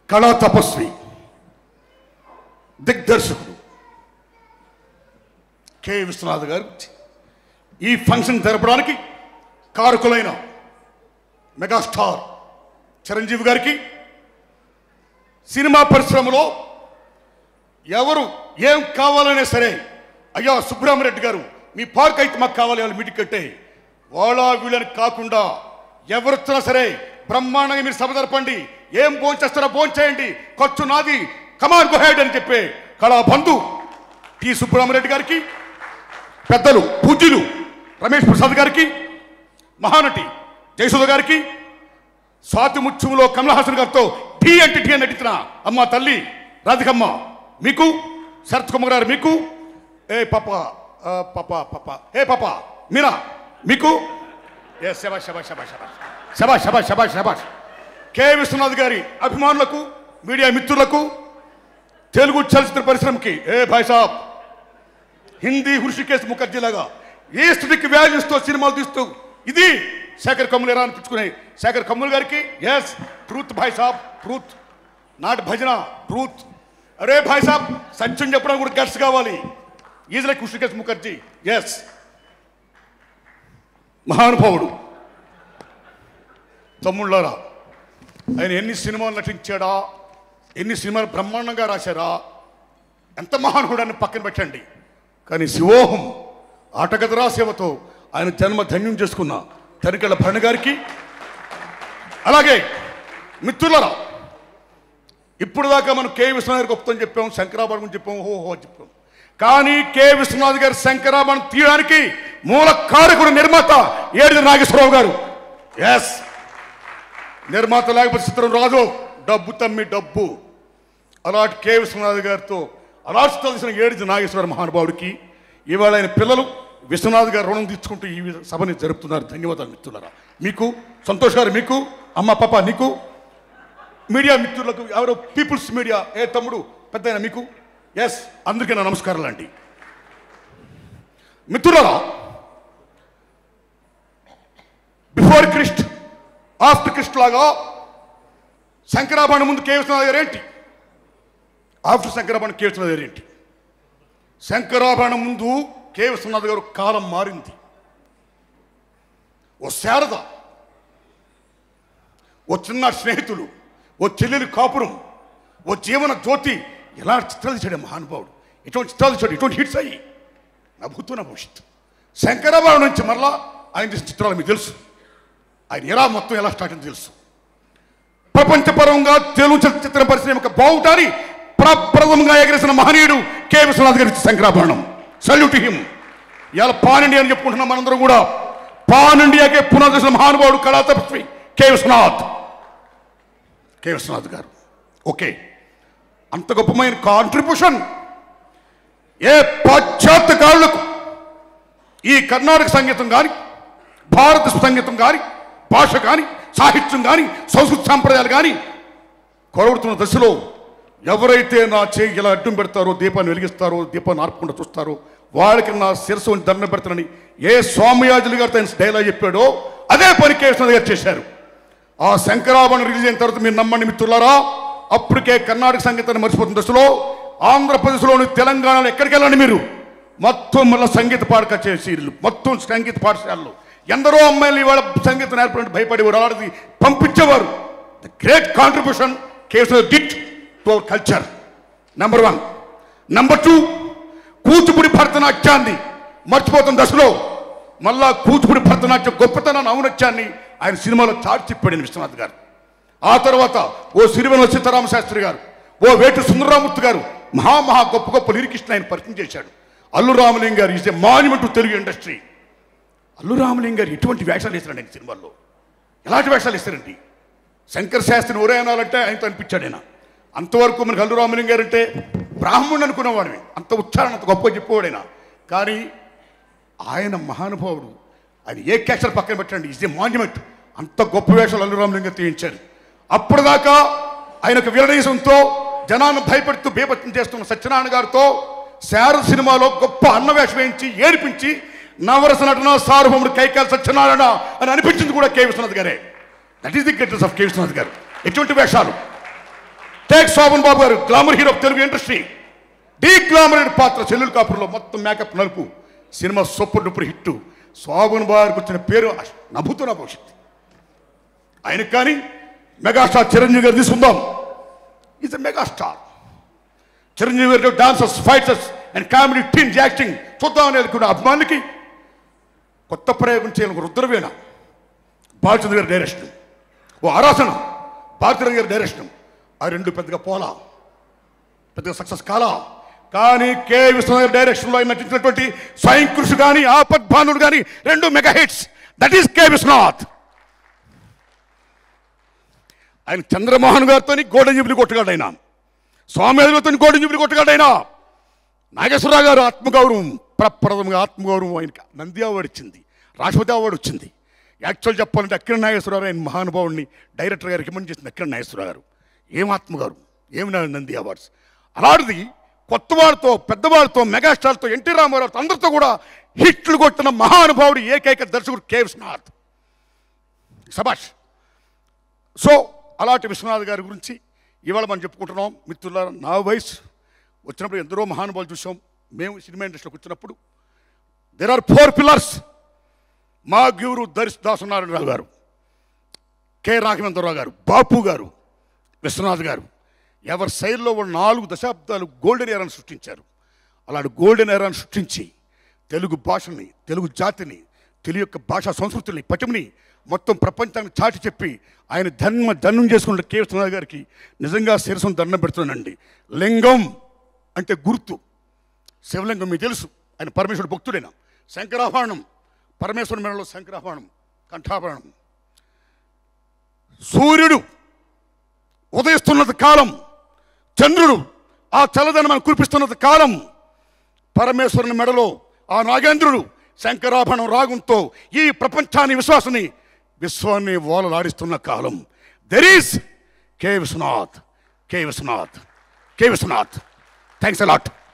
కళా తపస్వి దిగ్దర్శకుడు కె విశ్వనాథ్ గారు ఈ ఫంక్షన్ జరపడానికి కారకులైన మెగాస్టార్ చిరంజీవి గారికి సినిమా పరిశ్రమలో ఎవరు ఏం కావాలనే సరే అయ్యా సుబ్రహ్మరెడ్డి గారు మీ పార్క్ అయితే మాకు కావాలి వాళ్ళు మీటింగ్ కట్టే వాళ్ళ వీళ్ళని కాకుండా ఎవరు వచ్చినా సరే బ్రహ్మాండంగా మీరు సభ జరపండి ఏం భోజనం చేస్తారో భోజనం చేయండి ఖర్చు నాది కమాన్ గోహెడ్ అని చెప్పే కళా బంధు టి సుబ్రహ్మరెడ్డి గారికి పెద్దలు పూజ్యులు రమేష్ ప్రసాద్ గారికి మహానటి జయసుధ గారికి స్వాతి ముత్యంలో కమల్ హాసన్ గారితో టీ అంటే టీ అని నటించిన అమ్మ తల్లి రాధికమ్మ మీకు శరత్ కుమార్ గారు మీకు ఏ పాప ఆ, పాప పాప ఏ పాప మీరా మీకు ఏ శబాష్ శబాష్ శబాష్ శబాష్ శబాష్ శబాష్ శబాష్ శబాష్ కె విశ్వనాథ్ గారి అభిమానులకు మీడియా మిత్రులకు తెలుగు చలచిత్ర పరిశ్రమకి ఏ భాయ్ సాబ్ హిందీ హృషికేశ్ ముఖర్జీ లాగా ఈస్టిక్ వాల్యూస్తో సినిమాలు తీస్తూ ఇది శేఖర్ కమ్ములు ఎలా అనిపించుకునే శేఖర్ కమ్ముల్ గారికి ఎస్ ట్రూత్ భాయ్ సాబ్ ట్రూత్ నాట్ భజన ట్రూత్ అరే భాయ్ సాబ్ సత్యం చెప్పడానికి కూడా గట్స్ కావాలి is like Hrishikesh Mukherjee yes మహానుభావుడు తమ్ముళ్ళారా ఆయన ఎన్ని సినిమాలు నటించాడా ఎన్ని సినిమాలు బ్రహ్మాండంగా రాశారా ఎంత మహానుభుడాన్ని పక్కన పెట్టండి కానీ శివోహం ఆటగదరా సేవతో ఆయన జన్మ ధన్యం చేసుకున్న తనికెళ్ళ భరణి గారికి అలాగే మిత్రులరా ఇప్పుడు దాకా మనం కె విశ్వనాథ్ గారి గొప్పతని చెప్పాం శంకరాభరణం గురించి చెప్పాం హో హో అని చెప్పాం కానీ కె విశ్వనాథ్ గారి శంకరాభరణం తీయడానికి మూల కారకుడు నిర్మాత ఏడు నాగేశ్వరరావు గారు ఎస్ నిర్మాత లేకపోతే చిత్రం రాదు డబ్బు తమ్మి డబ్బు అలాంటి కె విశ్వనాథ్ గారితో అలాంటి తెలిసిన ఏడు నాగేశ్వర మహానుభావుడికి ఇవాళ ఆయన పిల్లలు విశ్వనాథ్ గారు రుణం తీర్చుకుంటూ ఈ సభని జరుపుతున్నారు ధన్యవాదాలు మిత్రులరా మీకు సంతోష్ గారు మీకు అమ్మ పాప నీకు మీడియా మిత్రులకు ఎవరు పీపుల్స్ మీడియా ఏ తమ్ముడు పెద్ద మీకు ఎస్ అందరికీ నా నమస్కారాలు అండి మిత్రులరా బిఫోర్ క్రిస్ట్ ఆఫ్టర్ క్రిస్ట్ లాగా శంకరాభరణ ముందు కేవలసిన గారు ఏంటి ఆఫ్టర్ శంకరాభరణ కేవలసిన గారు ఏంటి శంకరాభరణం ముందు కె విశ్వనాథ్ గారు కాలం మారింది ఓ శారద ఓ చిన్న స్నేహితులు ఓ చెల్లెలి కాపురం ఓ జీవన జ్యోతి ఎలా చిత్రాలు తీశాడు మహానుభావుడు ఇటువంటి చిత్రాలు తీశాడు ఇటువంటి హిట్స్ అయ్యి నా భూతో నా భవిష్యత్తు శంకరాభరణం నుంచి మరలా ఆయన తీసిన చిత్రాలు మీకు తెలుసు ఆయన ఎలా మొత్తం ఎలా స్టార్ట్ అయింది తెలుసు ప్రపంచపరంగా తెలుగు చలచిత్ర పరిశ్రమ యొక్క బావుటాన్ని ప్రప్రథమంగా ఎగరేసిన మహనీయుడు కె విశ్వనాథ్ గారి శంకరాభరణం సల్యూట్ హిమ్ ఇవాళ పాన్ ఇండియా అని చెప్పుకుంటున్నాం మనందరం కూడా పాన్ ఇండియాకే పునర్దశ మహానుభావుడు కళా తపస్వి కె విశ్వనాథ్ కె విశ్వనాథ్ గారు ఓకే అంత గొప్పమైన కాంట్రిబ్యూషన్ ఏ పాశ్చాత్య కారులకు ఈ కర్ణాటక సంగీతం కానీ భారత సంగీతం కానీ భాష కానీ సాహిత్యం కానీ సంస్కృతి సాంప్రదాయాలు కానీ కొరవడుతున్న దశలో ఎవరైతే నా చేయి ఇలా అడ్డం పెడతారో దీపాన్ని వెలిగిస్తారో దీపాన్ని ఆర్పకుండా చూస్తారో వాళ్ళకి నా శిరస్సు ఉంచి దండం పెడతానని ఏ స్వామియాజులు గారు తన డైలాగ్ చెప్పాడో అదే పని కేశవ గారు చేశారు ఆ శంకరాభరణ రిలీజ్ అయిన తర్వాత మీరు నమ్మండి మిత్రులారా అప్పటికే కర్ణాటక సంగీతాన్ని మర్చిపోతున్న దశలో ఆంధ్రప్రదేశ్లోని తెలంగాణలో ఎక్కడికి వెళ్ళండి మీరు మొత్తం మళ్ళీ సంగీత పాఠ కచేరీలు మొత్తం సంగీత పాఠశాలలు ఎందరో అమ్మాయిలు ఇవాళ సంగీతం నేర్పడానికి భయపడేవారు అలాంటిది పంపించేవారు ద గ్రేట్ కాంట్రిబ్యూషన్ కేసు డిట్ to our culture number one number two Kuchipudi భరతనాట్యాన్ని మర్చిపోతున్న దశలో మళ్ళా కూచిపూడి భరతనాట్యం గొప్పతనాన్ని ఔనత్యాన్ని ఆయన సినిమాలో చాటి చెప్పాడు విశ్వనాథ్ గారు ఆ తర్వాత ఓ సిరివెన సీతారామ శాస్త్రి గారు ఓ వేటు సుందరరామూర్తి గారు మహా మహా గొప్ప గొప్ప లిరికిస్ట్ ఆయన పరిచయం చేశాడు అల్లు రామలింగ గారు is a monument to Telugu industry Allu Ramalinga గారు ఎటువంటి వేషాలు వేశారండి ఆయన సినిమాల్లో ఎలాంటి వేషాలు ఇస్తారండి శంకర్ శాస్త్రిని ఒరే అనాలంటే ఆయనతో అనిపించాడు ఆయన అంతవరకు మనకి అల్లు రామలింగ గారు అంటే బ్రాహ్మణుడు అనుకునేవాడిని అంత ఉచ్చారణ అంత గొప్ప చెప్పేవాడైనా కానీ ఆయన మహానుభావుడు ఆయన ఏ క్యాచర్ పక్కన పెట్టండి ఇస్ ఏ మాన్యుమెంట్ అంత గొప్ప వేషాలు అల్లు రామలింగ తీయించారు అప్పటిదాకా ఆయన ఒక విరడేశంతో జనాన్ని భయపెడుతూ బేపత్యం చేస్తున్న సత్యనారాయణ గారితో శారద సినిమాలో గొప్ప అన్నవేషం వేయించి ఏడిపించి నవరస నటన సార్వభౌముడు కైకాల సత్యనారాయణ అని అనిపించింది కూడా కె విశ్వనాథ్ గారే that is the greatest of K Viswanath గారు ఎటువంటి వేషాలు టేక్ శోభన్ బాబు గారు glamour hero of Telugu industry deglamour అనే పాత్ర చెల్లెలు కాపురంలో మొత్తం మేకప్ నలుపు సినిమా super duper hit Sobhan Babu గారికి వచ్చిన పేరు నభుతున్న భవిష్యత్తు ఆయనకు కానీ మెగాస్టార్ చిరంజీవి గారు తీసుకుందాం ఈజ్ ఎ మెగాస్టార్ చిరంజీవి గారి dancers fighters and comedy teams acting చూద్దాం అనుకున్న అభిమానికి కొత్త ప్రయోగం చేయాలని రుద్రవీణ బాలచంద్ర గారి డైరెక్షన్ ఓ ఆరాసన భారతీయ గారి డైరెక్షన్ ఆ రెండు పెద్దగా పోలా పెద్దగా సక్సెస్ కాలా కానీ కే విశ్వనాథ్ గారి డైరెక్షన్లో ఆయన నటించినటువంటి స్వయం కృషి కానీ ఆపద్భానుడు కానీ రెండు mega hits that is K Viswanath ఆయన చంద్రమోహన్ గారితో గోల్డెన్ జూబ్లీ కొట్టగాడు ఆయన స్వామితో గోల్డెన్ జూబ్లీ కొట్టగాడు ఆయన నాగేశ్వరరావు గారు ఆత్మగౌరవం ప్రప్రదంగా ఆత్మగౌరవం ఆయనకి నంది అవార్డు ఇచ్చింది రాష్ట్రపతి అవార్డు వచ్చింది యాక్చువల్ చెప్పాలంటే అక్కిన నాగేశ్వరరావు ఆయన మహానుభావుడిని డైరెక్టర్ గారు రికమెండ్ చేసింది అక్కిన నాగేశ్వరరావు గారు ఏం ఆత్మగౌరవం ఏమి నా నంది అవార్డ్స్ అలాంటిది కొత్త వాళ్ళతో పెద్దవాళ్ళతో మెగాస్టార్తో ఎన్టీ రామారావుతో అందరితో కూడా హిట్లు కొట్టిన మహానుభావుడు ఏకైక దర్శకుడు కే విశ్వనాథ్ సభాష్ సో అలాంటి విశ్వనాథ్ గారి గురించి ఇవాళ మనం చెప్పుకుంటున్నాం మిత్రులారా నా వయసు వచ్చినప్పుడు ఎందరో మహానుభావులు చూసాం మేము సినిమా ఇండస్ట్రీలోకి వచ్చినప్పుడు దెర్ ఆర్ ఫోర్ పిల్లర్స్ మా గురు దర్శ దాసనారాయణరావు గారు కె రాఘవేంద్రరావు గారు బాపు గారు విశ్వనాథ్ గారు ఎవరి శైలిలో ఉన్న నాలుగు దశాబ్దాలు గోల్డెన్ ఎరాను సృష్టించారు అలాంటి గోల్డెన్ ఎరాను సృష్టించి తెలుగు భాషని తెలుగు జాతిని తెలుగు యొక్క భాషా సంస్కృతిని పటిమని మొత్తం ప్రపంచానికి చాటి చెప్పి ఆయన ధన్మ ధన్యం చేసుకున్న కె విశ్వనాథ్ గారికి నిజంగా శిరసం దండం పెడుతున్నానండి లింగం అంటే గుర్తు శివలింగం మీకు తెలుసు ఆయన పరమేశ్వరుడు భక్తుడైన శంకరాభరణం పరమేశ్వరుని మెడలో శంకరాభరణం కంఠాభరణం సూర్యుడు ఉదయిస్తున్నది కాలం చంద్రుడు ఆ చల్లదనం కురిపిస్తున్నది కాలం పరమేశ్వరుని మెడలో ఆ నాగేంద్రుడు శంకరాభరణం రాగంతో ఈ ప్రపంచాన్ని విశ్వాసని విశ్వాన్ని ఓలలాడిస్తున్న కాలం there is K Viswanath K Viswanath K Viswanath thanks allot